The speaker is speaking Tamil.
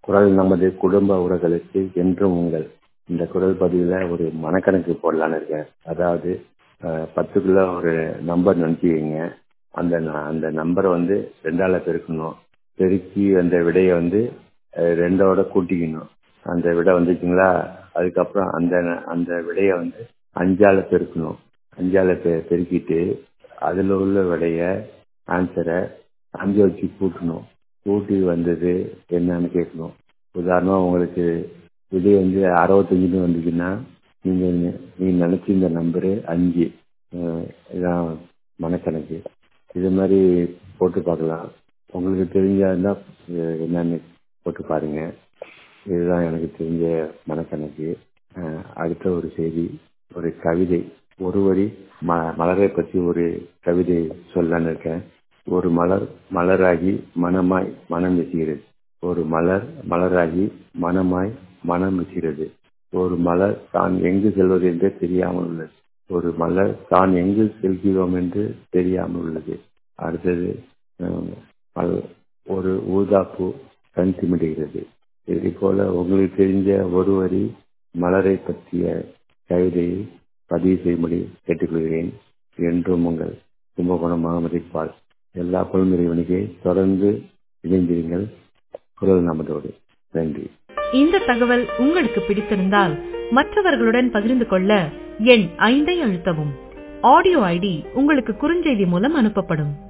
குரல் நமது குடும்ப உறவுகளுக்கு என்றும் உங்கள் இந்த குரல் பதிவில் ஒரு மனக்கணக்கு போடலான்னு இருக்கேன் அதாவது அஹ், பத்துக்குள்ள ஒரு நம்பர் நினச்சிக்கிங்க அந்த ந- அந்த நம்பரை வந்து ரெண்டால பெருக்கணும் பெருக்கி அந்த விடையை வந்து அஹ், ரெண்டோட கூட்டிக்கணும் அந்த விடை வந்துச்சுங்களா அதுக்கப்புறம் அந்த அந்த விடையை வந்து அஞ்சால பெருக்கணும் அஞ்சால பெ- பெருக்கிட்டு அதில் உள்ள விடைய ஆன்சரை அஞ்சு வச்சு கூட்டணும் கூட்டி வந்தது என்னன்னு கேட்கணும் உதாரணமாக உங்களுக்கு விடை வந்து அறுபத்தஞ்சுன்னு வந்துச்சுன்னா நீங்கள் நீங்க நினச்சிருந்த நம்பரு அஞ்சு அஹ் இதான் மனக்கணக்கு இது மாதிரி போட்டு பார்க்கலாம் உங்களுக்கு தெரிஞ்சாருந்தா அஹ் என்னன்னு போட்டு பாருங்க இதுதான் எனக்கு தெரிஞ்ச மனக்கணக்கு அஹ் அடுத்த ஒரு செய்தி ஒரு கவிதை ஒரு வரி ம மலரை பற்றி ஒரு கவிதை சொல்லலான்னு இருக்கேன் ஒரு மலர் மலராகி மனமாய் மனம் வீசுகிறது ஒரு மலர் மலராகி மனமாய் மனம் வீசுகிறது ஒரு மலர் தான் எங்கு செல்வது என்றே தெரியாமல் உள்ளது ஒரு மலர் தான் எங்கு செல்கிறோம் என்று தெரியாமல் உள்ளது அடுத்தது அஹ், மல- ஒரு ஊதாப்பூ கண் சிமிடுகிறது இதே போல உங்களுக்கு தெரிஞ்ச ஒரு வரி மலரை பற்றிய கவிதையை பதிவு செய்யும்படி கேட்டுக்கொள்கிறேன் என்றும் உங்கள் கும்பகோணம் மதிப்பால் எல்லா குழந்தைகளுக்கு தொடர்ந்து இணைந்திருங்கள் குரல் நமதோடு நன்றி இந்த தகவல் உங்களுக்கு பிடித்திருந்தால் மற்றவர்களுடன் பகிர்ந்து கொள்ள எண் ஐந்தை அழுத்தவும் ஆடியோ ஐடி உங்களுக்கு குறுஞ்செய்தி மூலம் அனுப்பப்படும்